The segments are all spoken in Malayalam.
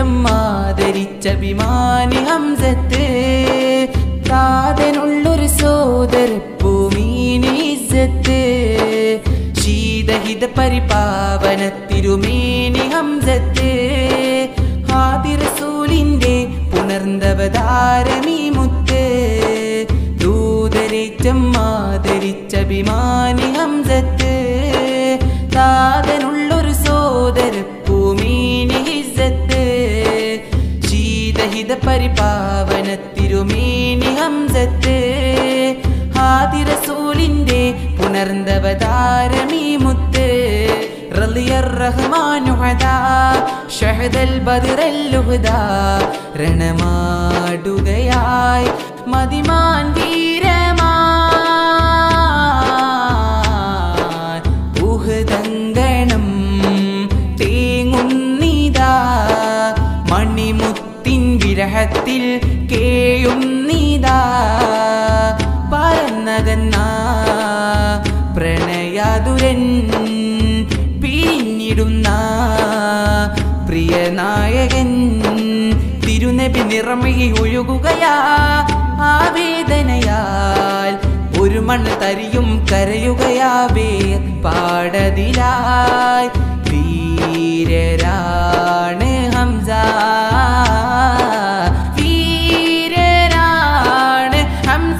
ദൂതരിച്ചമ്മാദരിച്ചഭിമാനി ഹംസത്ത് താതനുള്ളൊരു സോദരപ്പൂമീനിസത്ത് ശീതഹിത പരിപാവന തിരുമേനി ഹംസത്ത് ഹാദിറസൂലിന്റെ പുണർന്നവതാരമീ മുത്ത് ദൂതരിച്ചമ്മാദരിച്ചഭിമാനി ഹംസത്ത് താതനുള്ളൊരു സോദരപ്പൂമീനി ഹിസത്ത് ശീതഹിത പരിപാവന തിരുമേനി ഹംസത്ത് ഹാദിറസൂലിന്റെ പുണർന്നവതാരമീ മുത്ത് റളിയർ റഹ്മാനു ഹദാ ഷഹദൽ ബദ്റല്ലുഹദാ രണമാടുകയായി മതിമാൻ വീരമാൻ ഉഹദങ്കണം തേങ്ങുന്നിതാ മണിമുത്തിൻ വിരഹത്തിൽ കേയുന്നിതാ പറന്നകന്ന പ്രണയാതുരൻ പിരിഞ്ഞിടുന്ന പ്രിയനായകൻ തിരുനബി നിറമിഴി ഒഴുകുകയാ ആവേദനയാൽ ഒരു മണ്ണ് തരിയും കരയുകയാവേ പാടതിലായി വീരരാണ് ഹംസ വീരരാണ് ഹംസ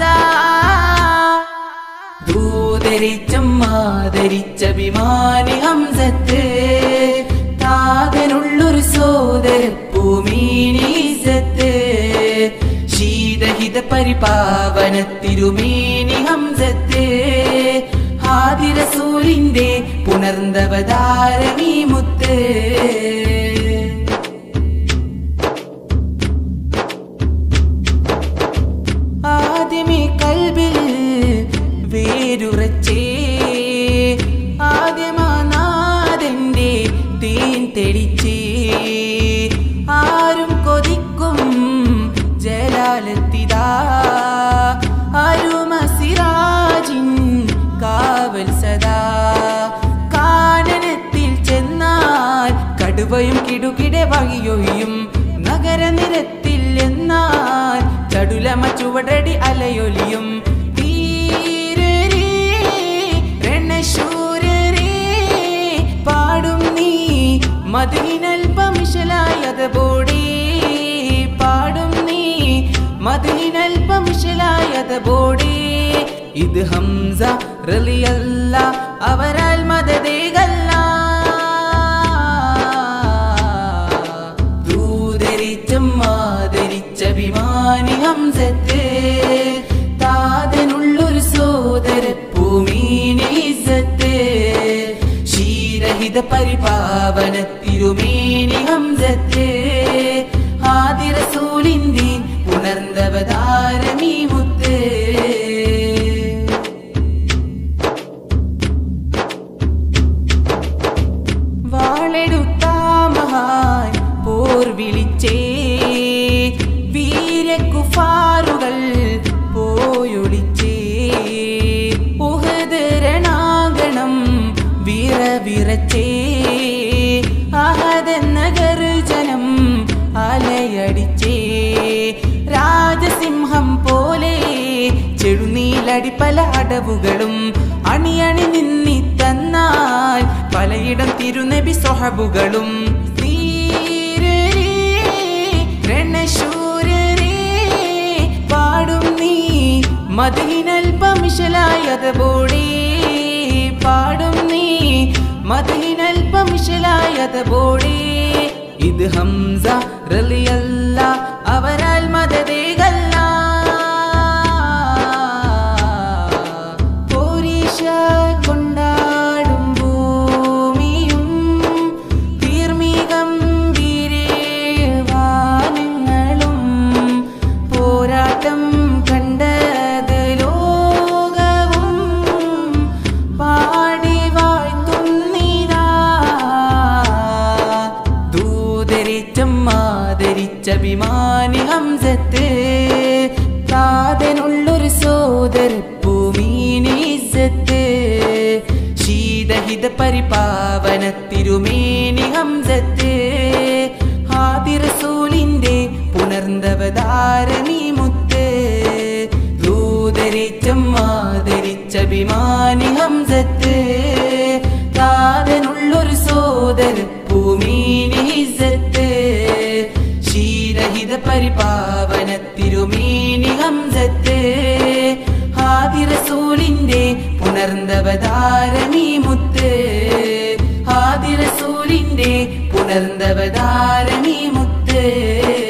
ദൂതരിച്ചും മാതരിച്ചഭിമാനി ഹംസത്ത് താതനുള്ളൊരു സോദരപ്പൂമീനീസത്ത് ശീതഹിത പരിപാവന തിരുമേനി ഹംസത്ത് ഹാദിറസൂലിന്റെ പുണർന്നവതാരമീ മുത്ത് ആദ്യമേ കൽബിൽ വേരുറച്ചേ ആദ്യമാനാഥന്റെ തേൻ തെളിച്ചേ ആരും കൊതിക്കും ജലാലത്തിതാ അരുമസിറാജിൻ കാവൽ സദാ കാനനത്തിൽ ചെന്നാൽ കടുവയും കിടുകിടെ വഴിയൊഴിയും നഗരനിരത്തിൽ എന്നാൽ ചടുലമ ചുവടടി അലയൊലിയും ധീരരേ, രണശൂരരേ, പാടും നീ മദീനൽപമിഷലായതോടെ പാടും നീ മദീനൽപമിഷലായതോടെ ഇത് ഹംസ റലിയല്ല അവരാൽ മദതേകല്ല ദൂതരിച്ചും മാതരിച്ചഭിമാനി ഹംസത്ത് താതനുള്ളൊരു സോദരപ്പൂമീനിസത്ത് ശീരഹിത പരിപാവന തിരുമേനി ഹംസത്ത് ആദിറസൂലിന്റെ ഉണർന്നവതാരമീ മുത്ത് വാളെടുത്ത മഹാൻ പോർ വിളിച്ചേ വീരക്കുഫാറുകൾ പോയൊളിച്ചേ ഉഹദരണാഗണം വിറ വിറച്ചേ അഹദെന്ന ഗർജനം അലയടിച്ചേ രാജസിംഹം പോലെ ചെടുനീലടി പല അടവുകളും അണിയണി നിന്നി തന്നാൽ പലയിടം തിരുനബി സ്വഹബുകളും ധീരരേ, രണശൂരരേ, പാടും നീ മദീനൽപമിഷലായതോടെ പാടും നീ മദീനൽപമിഷലായതോടെ ഇത് ഹംസ റലിയല്ല അവരാൽ മദതേകല്ല പോരീശ കൊണ്ടാടും ഭൂമിയും തീർമികം വാനങ്ങളും പോരാട്ടം കണ്ടത് ലോകവും പാടി വാഴ്ത്തുന്നിതാ ദൂതരിച്ചും മാതരിച്ചഭിമാനി ഹംസത്ത് താതനുള്ളൊരു സോദരപ്പൂമീനിസത്ത് ശീതഹിത പരിപാവന തിരുമേനി ഹംസത്ത് ആദിറസൂലിന്റെ പുണർന്നവതാരണി മുത്ത് ദൂതരിച്ചം ആദരിച്ചഭിമാനി ഹംസത്ത് താതനുള്ളൊരു സോദര ഭൂമീനി ഹിസത്ത് ശീരഹിത പരിപാവന തിരുമീനി ഹംസത്ത് ഹാദിറസൂലിന്റെ പുണർന്നവതാരണി മുത്ത് ഹാദിറസൂലിന്റെ പുണർന്നവതാരണി മുത്ത്